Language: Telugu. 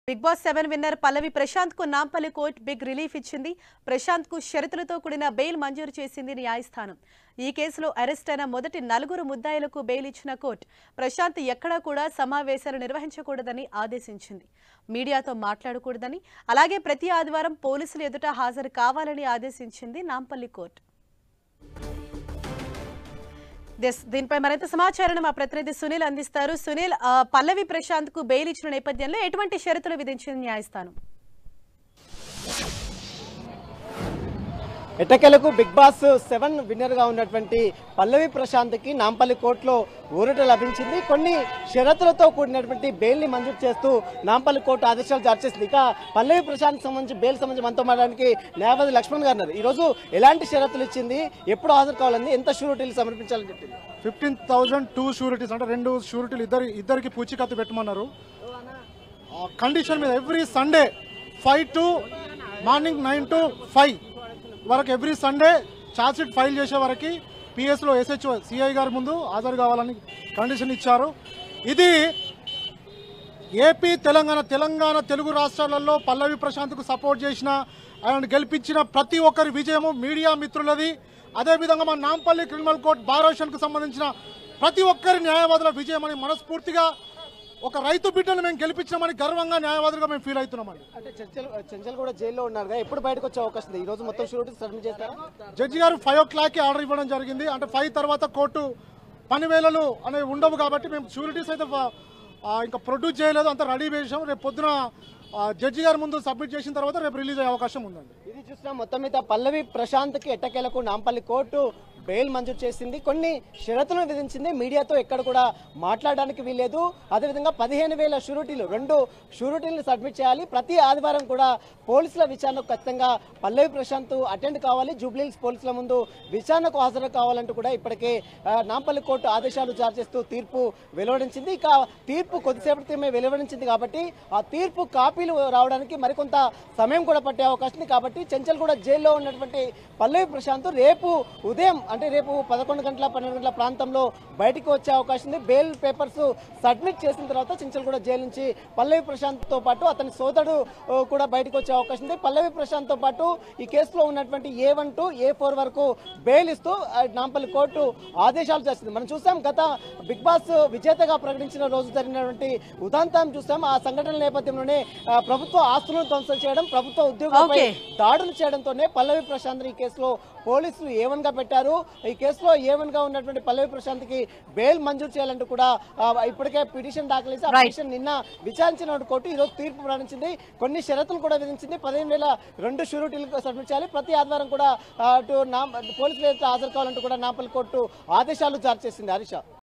Big boss seven winner Pallavi Prashanth కు నాంపల్లి కోర్ట్ బిగ్ రిలీఫ్ ఇచ్చింది ప్రశాంత్ కు షరతులతో కూడిన బెయిల్ మంజూరు చేసింది న్యాయస్థానం ఈ కేసులో అరెస్ట్ అయిన మొదటి నలుగురు ముద్దాయిలకు బెయిల్ ఇచ్చిన కోర్టు ప్రశాంత్ ఎక్కడా కూడా సమావేశాలు నిర్వహించకూడదని ఆదేశించింది మీడియాతో మాట్లాడకూడదని అలాగే ప్రతి ఆదివారం పోలీసులు ఎదుట హాజరు కావాలని ఆదేశించింది నాంపల్లి కోర్టు దిస్ దీనిపై మరింత సమాచారాన్ని మా ప్రతినిధి సునీల్ అందిస్తారు సునీల్ ఆ, పల్లవి ప్రశాంత్ కు బెయిల్ ఇచ్చిన నేపథ్యంలో ఎటువంటి షరతులు విధించింది న్యాయస్థానం ఎట్టకేలకు బిగ్ బాస్ సెవెన్ విన్నర్ గా ఉన్నటువంటి పల్లవి ప్రశాంత్ కి నాంపల్లి కోర్టులో ఊరట లభించింది కొన్ని షరతులతో కూడినటువంటి బెయిల్ ని మంజూరు చేస్తూ నాంపల్లి కోర్టు ఆదేశాలు జారీ చేసింది ఇక పల్లవి ప్రశాంత్ సంబంధించి బెయిల్ సంబంధించి మనతో మాట్లాడడానికి న్యాయవాది లక్ష్మణ్ గారు ఉన్నారు ఈ రోజు ఎలాంటి షరతులు ఇచ్చింది ఎప్పుడు హాజరు కావాలని ఎంత షూరిటీలు సమర్పించాలని చెప్పింది ఫిఫ్టీన్ థౌజండ్ టూ షూరిటీస్ అంటే రెండు షూరిటీలు ఇద్దరు ఇద్దరికి పూచికత్తు పెట్టమన్నారు కండిషన్ మీద every Sunday five to morning nine to five వరకు every Sunday charge sheet file చేసే వరకు పిఎస్లో ఎస్హెచ్ఓ సిఐ గారి ముందు హాజరు కావాలని కండిషన్ ఇచ్చారు ఇది ఏపీ తెలంగాణ తెలంగాణ తెలుగు రాష్ట్రాలలో పల్లవి ప్రశాంత్కు సపోర్ట్ చేసిన ఆయన గెలిపించిన ప్రతి ఒక్కరి విజయము మీడియా మిత్రులది అదేవిధంగా మా నాంపల్లి క్రిమినల్ కోర్ట్ బారోషన్కు సంబంధించిన ప్రతి ఒక్కరి న్యాయవాదుల విజయం అని మనస్ఫూర్తిగా ఒక రైతు బిడ్డను మేము గెలిపించినామని గర్వంగా న్యాయవాదులుగా మేము ఫీల్ అవుతున్నామని అంటే చర్చలు చంచల్ కూడా జైల్లో ఉన్నారు కదా ఎప్పుడు బయటకు వచ్చే అవకాశం ఉంది ఈ రోజు మొత్తం షూరిటీ సబ్మిట్ చేస్తారా జడ్జి గారు ఫైవ్ ఓ క్లాక్కి ఆర్డర్ ఇవ్వడం జరిగింది అంటే ఫైవ్ తర్వాత కోర్టు పని వేళలు అనేవి ఉండవు కాబట్టి మేము షూరిటీస్ అయితే ఆ, ఇంకా ప్రొడ్యూస్ చేయలేదు అంతా రెడీ చేసాం రేపు పొద్దున ఆ, జడ్జి గారి ముందు సబ్మిట్ చేసిన తర్వాత రేపు రిలీజ్ అయ్యే అవకాశం ఉందండి ఇది చూసినా మొత్తం మీద పల్లవి ప్రశాంత్కి ఎట్టకేలకు నాంపల్లి కోర్టు బెయిల్ మంజూరు చేసింది కొన్ని షరతులను విధించింది మీడియాతో ఎక్కడ కూడా మాట్లాడడానికి వీల్లేదు అదేవిధంగా పదిహేను వేల షూరిటీలు రెండు షూరిటీలను సబ్మిట్ చేయాలి ప్రతి ఆదివారం కూడా పోలీసుల విచారణకు ఖచ్చితంగా పల్లవి ప్రశాంత్ అటెండ్ కావాలి జూబ్లీహిల్స్ పోలీసుల ముందు విచారణకు హాజరు కావాలంటూ కూడా ఇప్పటికే ఆ, నాంపల్లి కోర్టు ఆదేశాలు జారీ చేస్తూ తీర్పు వెలువడించింది ఇక తీర్పు కొద్దిసేపటి క్రితమే వెలువడించింది కాబట్టి ఆ తీర్పు కాపీలు రావడానికి మరికొంత సమయం కూడా పట్టే అవకాశం ఉంది కాబట్టి చెంచల్ కూడా జైల్లో ఉన్నటువంటి పల్లవి ప్రశాంత్ రేపు ఉదయం అంటే రేపు పదకొండు గంటల పన్నెండు గంటల ప్రాంతంలో బయటికి వచ్చే అవకాశం ఉంది బెయిల్ పేపర్స్ సబ్మిట్ చేసిన తర్వాత చెంచల్ కూడా జైలు నుంచి పల్లవి ప్రశాంత్ తో పాటు అతని సోదరుడు ఆ, కూడా బయటకు వచ్చే అవకాశం ఉంది పల్లవి ప్రశాంత్ తో పాటు ఈ కేసులో ఉన్నటువంటి A one to A four వరకు బెయిల్ ఇస్తూ ఆ, నాంపల్లి కోర్టు ఆదేశాలు చేసింది మనం చూసాం గత బిగ్ బాస్ విజేతగా ప్రకటించిన రోజు జరిగినటువంటి ఉదాంతం చూసాం ఆ సంఘటనల నేపథ్యంలోనే ఆ, ప్రభుత్వ ఆస్తులను ధ్వంసం చేయడం ప్రభుత్వ ఉద్యోగులపై Okay. దాడులు చేయడంతోనే పల్లవి ప్రశాంత్ ఈ కేసులో పోలీసులు ఏవన్ గా పెట్టారు ఈ కేసులో ఏవన్ గా ఉన్నటువంటి పల్లవి ప్రశాంత్ కి బెయిల్ మంజూరు చేయాలంటూ కూడా ఆ, ఇప్పటికే పిటిషన్ దాఖలు చేసి ఆ Right. పిటిషన్ నిన్న విచారించిన కోర్టు ఈ రోజు తీర్పు ప్రకటించింది కొన్ని షరతులు కూడా విధించింది పదిహేను వేల రెండు షూరిటీలకు సబ్మిట్ చేయాలి ప్రతి ఆదివారం కూడా ఆ, అటు నా పోలీసులు హాజరు కావాలంటూ కూడా నాంపల్లి కోర్టు ఆదేశాలు జారీ చేసింది హరీష